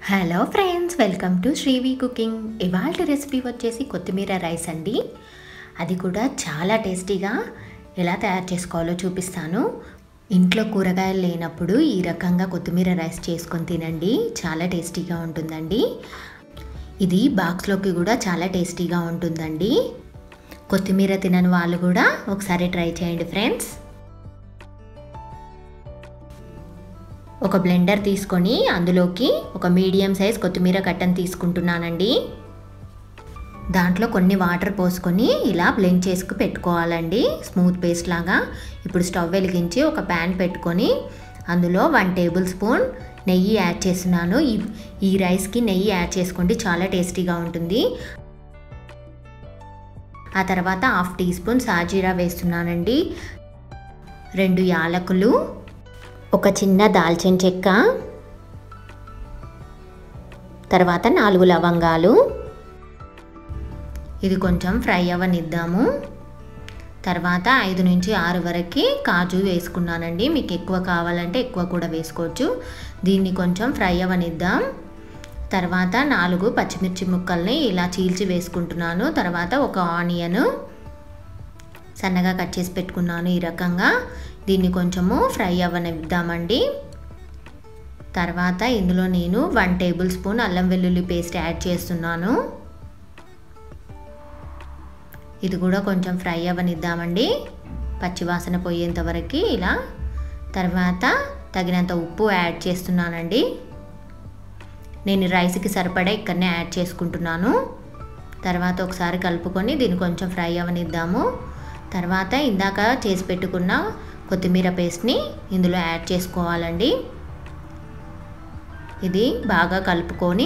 hello friends welcome to Srivi cooking ఇవాళ recipe వచ్చేసి కొత్తిమీర రైస్ అండి అది కూడా చాలా టేస్టీగా ఎలా తయారు చేసుకోవాలో చూపిస్తాను ఇంట్లో కూరగాయలు లేనప్పుడు ఈ రకంగా కొత్తిమీర రైస్ చేసుకొని తినండి చాలా టేస్టీగా ఉంటుందండి ఇది బాక్స్లోకి కూడా చాలా టేస్టీగా ఉంటుందండి కొత్తిమీర తినని వాళ్ళు కూడా ఒకసారి ట్రై చేయండి ఫ్రెండ్స్ ఒక బ్లెండర్ తీసుకొని అందులోకి ఒక మీడియం సైజ్ కొత్తిమీర కట్టను తీసుకుంటున్నానండి దాంట్లో కొన్ని వాటర్ పోసుకొని ఇలా బ్లెండ్ చేసుకు పెట్టుకోవాలండి స్మూత్ పేస్ట్ లాగా ఇప్పుడు స్టవ్ వెలిగించి ఒక ప్యాన్ పెట్టుకొని అందులో వన్ టేబుల్ స్పూన్ నెయ్యి యాడ్ చేస్తున్నాను ఈ ఈ రైస్కి నెయ్యి యాడ్ చేసుకుంటే చాలా టేస్టీగా ఉంటుంది ఆ తర్వాత హాఫ్ టీ స్పూన్ సాజీరా వేస్తున్నానండి రెండు యాలకులు ఒక చిన్న దాల్చిన చెక్క తర్వాత నాలుగు లవంగాలు ఇది కొంచెం ఫ్రై అవ్వనిద్దాము తర్వాత ఐదు నుంచి ఆరు వరకు కాజు వేసుకున్నానండి మీకు ఎక్కువ కావాలంటే ఎక్కువ కూడా వేసుకోవచ్చు దీన్ని కొంచెం ఫ్రై అవ్వనిద్దాం తర్వాత నాలుగు పచ్చిమిర్చి ముక్కల్ని ఇలా చీల్చి వేసుకుంటున్నాను తర్వాత ఒక ఆనియన్ సన్నగా కట్ చేసి పెట్టుకున్నాను ఈ రకంగా దీన్ని కొంచెము ఫ్రై అవ్వనిద్దామండి తర్వాత ఇందులో నేను వన్ టేబుల్ స్పూన్ అల్లం వెల్లుల్లి పేస్ట్ యాడ్ చేస్తున్నాను ఇది కూడా కొంచెం ఫ్రై అవ్వనిద్దామండి పచ్చివాసన పోయేంత వరకు ఇలా తర్వాత తగినంత ఉప్పు యాడ్ చేస్తున్నానండి నేను రైస్కి సరిపడా ఇక్కడనే యాడ్ చేసుకుంటున్నాను తర్వాత ఒకసారి కలుపుకొని దీన్ని కొంచెం ఫ్రై అవ్వనిద్దాము తర్వాత ఇందాక చేసి పెట్టుకున్న కొత్తిమీర పేస్ట్ని ఇందులో యాడ్ చేసుకోవాలండి ఇది బాగా కలుపుకొని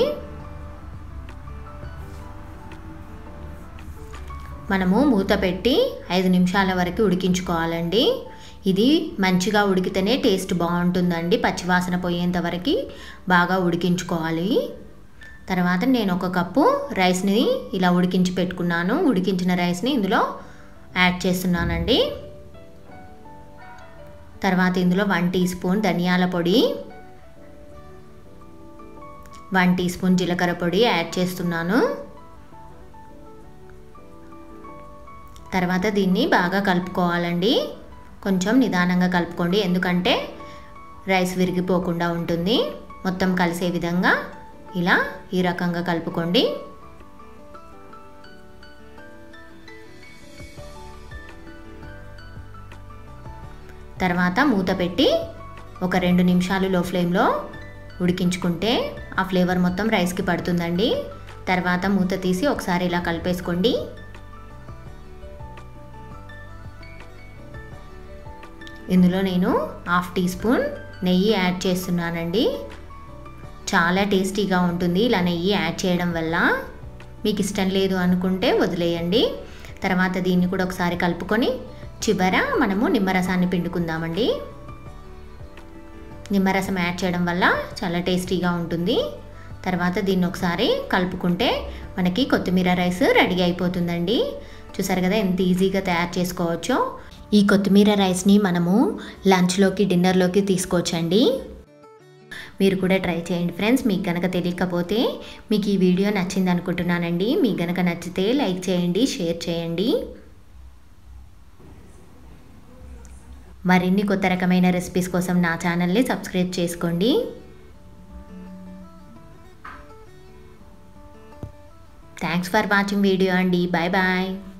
మనము మూత పెట్టి ఐదు నిమిషాల వరకు ఉడికించుకోవాలండి ఇది మంచిగా ఉడికితేనే టేస్ట్ బాగుంటుందండి పచ్చివాసన పోయేంత వరకు బాగా ఉడికించుకోవాలి తర్వాత నేను ఒక కప్పు రైస్ని ఇలా ఉడికించి పెట్టుకున్నాను ఉడికించిన రైస్ని ఇందులో యాడ్ చేస్తున్నానండి తర్వాత ఇందులో వన్ టీ స్పూన్ ధనియాల పొడి వన్ టీ స్పూన్ జీలకర్ర పొడి యాడ్ చేస్తున్నాను తర్వాత దీన్ని బాగా కలుపుకోవాలండి కొంచెం నిదానంగా కలుపుకోండి ఎందుకంటే రైస్ విరిగిపోకుండా ఉంటుంది మొత్తం కలిసే విధంగా ఇలా ఈ రకంగా కలుపుకోండి తర్వాత మూత పెట్టి ఒక రెండు నిమిషాలు లో ఫ్లేమ్లో ఉడికించుకుంటే ఆ ఫ్లేవర్ మొత్తం రైస్కి పడుతుందండి తర్వాత మూత తీసి ఒకసారి ఇలా కలిపేసుకోండి ఇందులో నేను హాఫ్ టీ స్పూన్ నెయ్యి యాడ్ చేస్తున్నానండి చాలా టేస్టీగా ఉంటుంది ఇలా నెయ్యి యాడ్ చేయడం వల్ల మీకు ఇష్టం లేదు అనుకుంటే వదిలేయండి తర్వాత దీన్ని కూడా ఒకసారి కలుపుకొని చివర మనము నిమ్మరసాన్ని పిండుకుందామండి నిమ్మరసం యాడ్ చేయడం వల్ల చాలా టేస్టీగా ఉంటుంది తర్వాత దీన్ని ఒకసారి కలుపుకుంటే మనకి కొత్తిమీర రైస్ రెడీ అయిపోతుందండి చూసారు కదా ఎంత ఈజీగా తయారు చేసుకోవచ్చో ఈ కొత్తిమీర రైస్ని మనము లంచ్లోకి డిన్నర్లోకి తీసుకోవచ్చండి మీరు కూడా ట్రై చేయండి ఫ్రెండ్స్ మీకు కనుక తెలియకపోతే మీకు ఈ వీడియో నచ్చింది అనుకుంటున్నానండి మీకు కనుక నచ్చితే లైక్ చేయండి షేర్ చేయండి మరిన్ని కొత్త రకమైన రెసిపీస్ కోసం నా ఛానల్ని సబ్స్క్రైబ్ చేసుకోండి థ్యాంక్స్ ఫర్ వాచింగ్ వీడియో అండి బాయ్ బాయ్